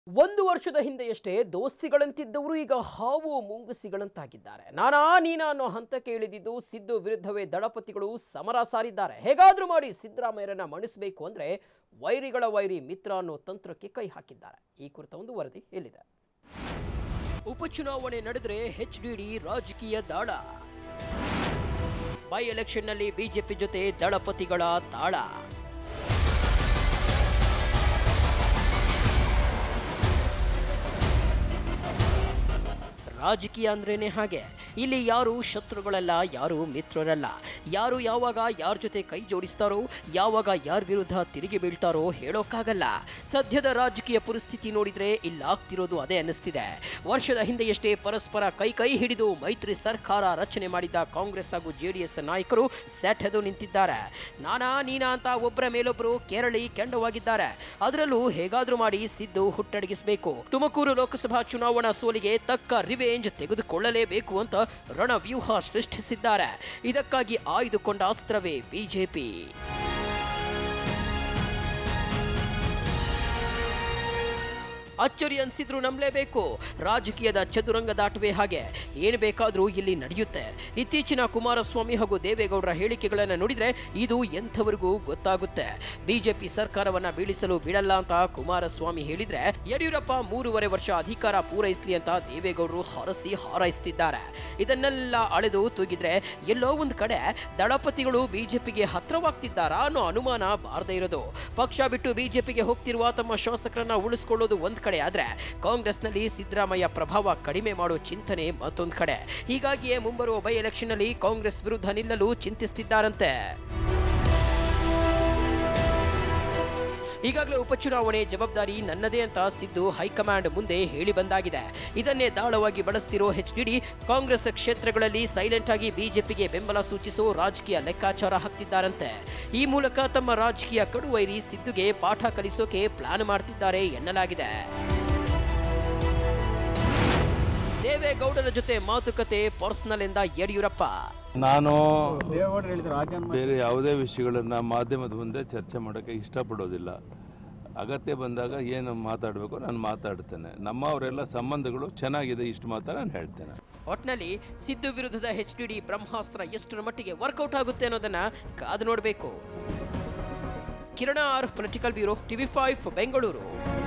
ಒಂದು ವರ್ಷದ ಹಿಂದೆಯಷ್ಟೇ ದೋಸ್ತಿಗಳಂತಿದ್ದವರು ಈಗ ಹಾವು ಮುಂಗುಸಿಗಳಂತಾಗಿದ್ದಾರೆ ನಾನಾ ನೀನಾ ಅನ್ನೋ ಹಂತಕ್ಕೆ ಇಳಿದಿದ್ದು ಸಿದ್ದು ವಿರುದ್ಧವೇ ದಳಪತಿಗಳು ಸಮರ ಸಾರಿದ್ದಾರೆ ಹೇಗಾದ್ರೂ ಮಾಡಿ ಸಿದ್ದರಾಮಯ್ಯರನ್ನ ಮಣಿಸಬೇಕು ಅಂದ್ರೆ ವೈರಿಗಳ ವೈರಿ ಮಿತ್ರ ಅನ್ನೋ ತಂತ್ರಕ್ಕೆ ಕೈ ಹಾಕಿದ್ದಾರೆ ಈ ಕುರಿತ ಒಂದು ವರದಿ ಎಲ್ಲಿದೆ ಉಪಚುನಾವಣೆ ನಡೆದರೆ ಎಚ್ಡಿಡಿ ರಾಜಕೀಯ ದಾಳ ಬೈ ಎಲೆಕ್ಷನ್ನಲ್ಲಿ ಬಿಜೆಪಿ ಜೊತೆ ದಳಪತಿಗಳ ತಾಳ ರಾಜಕೀಯ ಅಂದ್ರೇನೆ ಹಾಗೆ ಇಲ್ಲಿ ಯಾರು ಶತ್ರುಗಳಲ್ಲ ಯಾರು ಮಿತ್ರರಲ್ಲ ಯಾರು ಯಾವಾಗ ಯಾರ ಜೊತೆ ಕೈ ಜೋಡಿಸ್ತಾರೋ ಯಾವಾಗ ಯಾರ ವಿರುದ್ಧ ತಿರುಗಿ ಬೀಳ್ತಾರೋ ಹೇಳೋಕ್ಕಾಗಲ್ಲ ಸದ್ಯದ ರಾಜಕೀಯ ಪರಿಸ್ಥಿತಿ ನೋಡಿದ್ರೆ ಇಲ್ಲಾಗ್ತಿರೋದು ಅದೇ ಅನ್ನಿಸ್ತಿದೆ ವರ್ಷದ ಹಿಂದೆಯಷ್ಟೇ ಪರಸ್ಪರ ಕೈ ಕೈ ಹಿಡಿದು ಮೈತ್ರಿ ಸರ್ಕಾರ ರಚನೆ ಮಾಡಿದ್ದ ಕಾಂಗ್ರೆಸ್ ಹಾಗೂ ಜೆಡಿಎಸ್ ನಾಯಕರು ಸೆಟೆದು ನಿಂತಿದ್ದಾರೆ ನಾನಾ ನೀನಾ ಅಂತ ಒಬ್ಬರ ಮೇಲೊಬ್ಬರು ಕೇರಳಿ ಕೆಂಡವಾಗಿದ್ದಾರೆ ಅದರಲ್ಲೂ ಹೇಗಾದ್ರೂ ಮಾಡಿ ಸಿದ್ದು ಹುಟ್ಟಡಗಿಸಬೇಕು ತುಮಕೂರು ಲೋಕಸಭಾ ಚುನಾವಣಾ ಸೋಲಿಗೆ ತಕ್ಕ ರಿವೇಂಜ್ ತೆಗೆದುಕೊಳ್ಳಲೇಬೇಕು ಅಂತ ರಣವ್ಯೂಹ ಸೃಷ್ಟಿಸಿದ್ದಾರೆ ಇದಕ್ಕಾಗಿ ಆಯ್ದುಕೊಂಡ ಅಸ್ತ್ರವೇ ಬಿಜೆಪಿ ಅಚ್ಚರಿ ಅನ್ಸಿದ್ರು ನಂಬಲೇಬೇಕು ರಾಜಕೀಯದ ಚದುರಂಗ ದಾಟುವೆ ಹಾಗೆ ಏನು ಬೇಕಾದರೂ ಇಲ್ಲಿ ನಡೆಯುತ್ತೆ ಇತ್ತೀಚಿನ ಕುಮಾರಸ್ವಾಮಿ ಹಾಗೂ ದೇವೇಗೌಡರ ಹೇಳಿಕೆಗಳನ್ನು ನೋಡಿದ್ರೆ ಇದು ಎಂಥವರಿಗೂ ಗೊತ್ತಾಗುತ್ತೆ ಬಿಜೆಪಿ ಸರ್ಕಾರವನ್ನ ಬೀಳಿಸಲು ಬಿಡಲ್ಲ ಅಂತ ಕುಮಾರಸ್ವಾಮಿ ಹೇಳಿದ್ರೆ ಯಡಿಯೂರಪ್ಪ ಮೂರುವರೆ ವರ್ಷ ಅಧಿಕಾರ ಪೂರೈಸಲಿ ಅಂತ ದೇವೇಗೌಡರು ಹರಸಿ ಹಾರೈಸ್ತಿದ್ದಾರೆ ಇದನ್ನೆಲ್ಲ ಅಳೆದು ತೂಗಿದ್ರೆ ಎಲ್ಲೋ ಒಂದು ಕಡೆ ದಳಪತಿಗಳು ಬಿಜೆಪಿಗೆ ಹತ್ರವಾಗ್ತಿದ್ದಾರಾ ಅನ್ನೋ ಅನುಮಾನ ಬಾರದೇ ಇರೋದು ಪಕ್ಷ ಬಿಟ್ಟು ಬಿಜೆಪಿಗೆ ಹೋಗ್ತಿರುವ ತಮ್ಮ ಶಾಸಕರನ್ನ ಉಳಿಸ್ಕೊಳ್ಳೋದು ಒಂದ್ ಕಡೆ ಆದ್ರೆ ಕಾಂಗ್ರೆಸ್ನಲ್ಲಿ ಸಿದ್ದರಾಮಯ್ಯ ಪ್ರಭಾವ ಕಡಿಮೆ ಮಾಡೋ ಚಿಂತನೆ ಮತ್ತೊಂದು ಕಡೆ ಹೀಗಾಗಿಯೇ ಮುಂಬರುವ ಬೈ ಎಲೆಕ್ಷನ್ ನಲ್ಲಿ ಕಾಂಗ್ರೆಸ್ ವಿರುದ್ಧ ನಿಲ್ಲಲು ಚಿಂತಿಸ್ತಿದ್ದಾರಂತೆ ಈಗಾಗಲೇ ಉಪಚುನಾವಣೆ ಜವಾಬ್ದಾರಿ ನನ್ನದೇ ಅಂತ ಸಿದ್ದು ಹೈಕಮಾಂಡ್ ಮುಂದೆ ಹೇಳಿ ಬಂದಾಗಿದೆ ಇದನ್ನೇ ದಾಳವಾಗಿ ಬಳಸ್ತಿರೋ ಎಚ್ಡಿಡಿ ಕಾಂಗ್ರೆಸ್ ಕ್ಷೇತ್ರಗಳಲ್ಲಿ ಸೈಲೆಂಟ್ ಆಗಿ ಬಿಜೆಪಿಗೆ ಬೆಂಬಲ ಸೂಚಿಸೋ ರಾಜಕೀಯ ಲೆಕ್ಕಾಚಾರ ಹಾಕ್ತಿದ್ದಾರಂತೆ ಈ ಮೂಲಕ ತಮ್ಮ ರಾಜಕೀಯ ಕಡುವೈರಿ ಸಿದ್ದುಗೆ ಪಾಠ ಕಲಿಸೋಕೆ ಪ್ಲಾನ್ ಮಾಡ್ತಿದ್ದಾರೆ ಎನ್ನಲಾಗಿದೆ ದೇವೇಗೌಡರ ಜೊತೆ ಮಾತುಕತೆ ಪರ್ಸನಲ್ ಎಂದ ಯಡಿಯೂರಪ್ಪ ನಾನು ದೇವೇಗೌಡರು ಹೇಳಿದ್ರು ರಾಜನ್ ಬೇರೆ ಯಾವುದೇ ವಿಷಯಗಳನ್ನು ಮಾಧ್ಯಮದ ಮುಂದೆ ಚರ್ಚೆ ಮಾಡೋಕ್ಕೆ ಇಷ್ಟಪಡೋದಿಲ್ಲ ಅಗತ್ಯ ಬಂದಾಗ ಏನು ಮಾತಾಡಬೇಕು ನಾನು ಮಾತಾಡ್ತೇನೆ ನಮ್ಮವರೆಲ್ಲ ಸಂಬಂಧಗಳು ಚೆನ್ನಾಗಿದೆ ಇಷ್ಟು ಮಾತ್ರ ನಾನು ಹೇಳ್ತೇನೆ ಒಟ್ನಲ್ಲಿ ಸಿದ್ದು ವಿರುದ್ಧದ ಎಚ್ ಡಿ ಬ್ರಹ್ಮಾಸ್ತ್ರ ಎಷ್ಟರ ಮಟ್ಟಿಗೆ ವರ್ಕೌಟ್ ಆಗುತ್ತೆ ಅನ್ನೋದನ್ನ ಕಾದು ನೋಡಬೇಕು Kiran R political bureau TV five Bengaluru